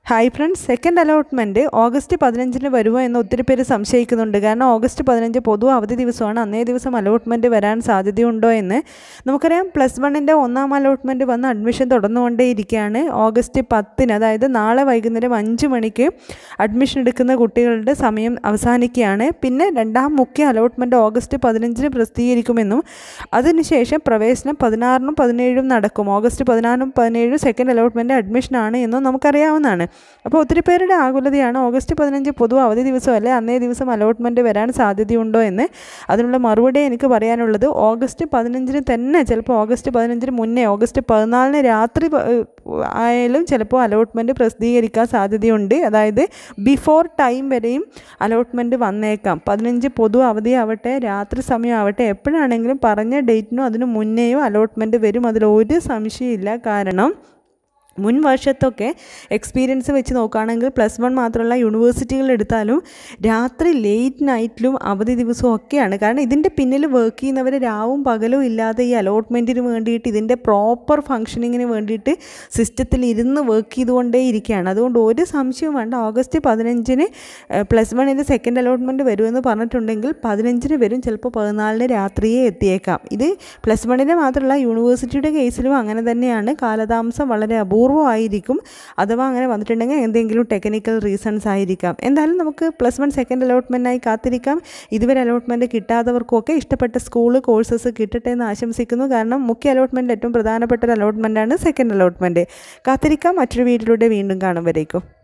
hi friends second allotment August പതിനഞ്ചിന് വരുമോ എന്ന് ഒത്തിരി പേര് സംശയിക്കുന്നുണ്ട് കാരണം ഓഗസ്റ്റ് പതിനഞ്ച് പൊതു അവധി ദിവസമാണ് അന്നേ ദിവസം അലോട്ട്മെൻറ്റ് വരാൻ സാധ്യതയുണ്ടോ എന്ന് നമുക്കറിയാം പ്ലസ് വണ്ണിൻ്റെ ഒന്നാം അലോട്ട്മെൻറ്റ് വന്ന് അഡ്മിഷൻ തുടർന്നുകൊണ്ടേയിരിക്കുകയാണ് ഓഗസ്റ്റ് പത്തിന് അതായത് നാളെ വൈകുന്നേരം അഞ്ച് മണിക്ക് അഡ്മിഷൻ എടുക്കുന്ന കുട്ടികളുടെ സമയം അവസാനിക്കുകയാണ് പിന്നെ രണ്ടാം മുഖ്യ അലോട്ട്മെൻറ്റ് ഓഗസ്റ്റ് പതിനഞ്ചിന് പ്രസിദ്ധീകരിക്കുമെന്നും അതിനുശേഷം പ്രവേശനം പതിനാറിനും പതിനേഴും നടക്കും ഓഗസ്റ്റ് പതിനാറിനും പതിനേഴും സെക്കൻഡ് അലോട്ട്മെൻറ്റ് അഡ്മിഷനാണ് എന്നും നമുക്കറിയാവുന്നതാണ് അപ്പോൾ ഒത്തിരി പേരുടെ ആകുലതയാണ് ഓഗസ്റ്റ് പതിനഞ്ച് പൊതു അവധി ദിവസമല്ലേ അന്നേ ദിവസം അലോട്ട്മെൻറ്റ് വരാൻ സാധ്യതയുണ്ടോ എന്ന് അതിനുള്ള മറുപടി എനിക്ക് പറയാനുള്ളത് ഓഗസ്റ്റ് പതിനഞ്ചിന് തന്നെ ചിലപ്പോൾ ഓഗസ്റ്റ് പതിനഞ്ചിന് മുന്നേ ഓഗസ്റ്റ് പതിനാലിന് രാത്രി പ- ആയാലും ചിലപ്പോൾ അലോട്ട്മെൻറ്റ് പ്രസിദ്ധീകരിക്കാൻ സാധ്യതയുണ്ട് അതായത് ബിഫോർ ടൈം വരെയും അലോട്ട്മെൻറ്റ് വന്നേക്കാം പതിനഞ്ച് പൊതു അവധി ആവട്ടെ രാത്രി സമയം ആവട്ടെ എപ്പോഴാണെങ്കിലും പറഞ്ഞ ഡേറ്റിനോ അതിന് മുന്നേയോ അലോട്ട്മെൻറ്റ് വരും അതിൽ ഒരു സംശയമില്ല കാരണം മുൻ വർഷത്തൊക്കെ എക്സ്പീരിയൻസ് വെച്ച് നോക്കുകയാണെങ്കിൽ പ്ലസ് വൺ മാത്രമല്ല യൂണിവേഴ്സിറ്റികൾ എടുത്താലും രാത്രി ലേറ്റ് നൈറ്റിലും അവധി ദിവസവും ഒക്കെയാണ് കാരണം ഇതിൻ്റെ പിന്നിൽ വർക്ക് ചെയ്യുന്നവർ രാവും പകലും ഇല്ലാതെ ഈ അലോട്ട്മെൻറ്റിന് വേണ്ടിയിട്ട് ഇതിൻ്റെ പ്രോപ്പർ ഫങ്ഷനിങ്ങിന് വേണ്ടിയിട്ട് സിസ്റ്റത്തിൽ ഇരുന്ന് വർക്ക് ചെയ്തുകൊണ്ടേ ഇരിക്കുകയാണ് അതുകൊണ്ട് ഒരു സംശയവും വേണ്ട ഓഗസ്റ്റ് പതിനഞ്ചിന് പ്ലസ് വണ്ണിൻ്റെ സെക്കൻഡ് അലോട്ട്മെൻറ്റ് വരുമെന്ന് പറഞ്ഞിട്ടുണ്ടെങ്കിൽ പതിനഞ്ചിന് വരും ചിലപ്പോൾ പതിനാലിന് രാത്രിയെ എത്തിയേക്കാം ഇത് പ്ലസ് വണ്ണിൻ്റെ മാത്രമല്ല യൂണിവേഴ്സിറ്റിയുടെ കേസിലും അങ്ങനെ തന്നെയാണ് കാലതാമസം വളരെ അപൂർവമായിരിക്കും അഥവാ അങ്ങനെ വന്നിട്ടുണ്ടെങ്കിൽ എന്തെങ്കിലും ടെക്നിക്കൽ റീസൺസ് ആയിരിക്കാം എന്തായാലും നമുക്ക് പ്ലസ് വൺ സെക്കൻഡ് അലോട്ട്മെൻറ്റിനായി കാത്തിരിക്കാം ഇതുവരെ അലോട്ട്മെൻറ്റ് കിട്ടാത്തവർക്കൊക്കെ ഇഷ്ടപ്പെട്ട സ്കൂൾ കോഴ്സസ് കിട്ടട്ടെ എന്ന് ആശംസിക്കുന്നു കാരണം മുഖ്യ അലോട്ട്മെൻറ്റിൽ ഏറ്റവും പ്രധാനപ്പെട്ട ഒരു അലോട്ട്മെൻറ്റാണ് സെക്കൻഡ് അലോട്ട്മെൻറ്റ് കാത്തിരിക്കാം മറ്റൊരു വീട്ടിലൂടെ വീണ്ടും കാണും വരേക്കും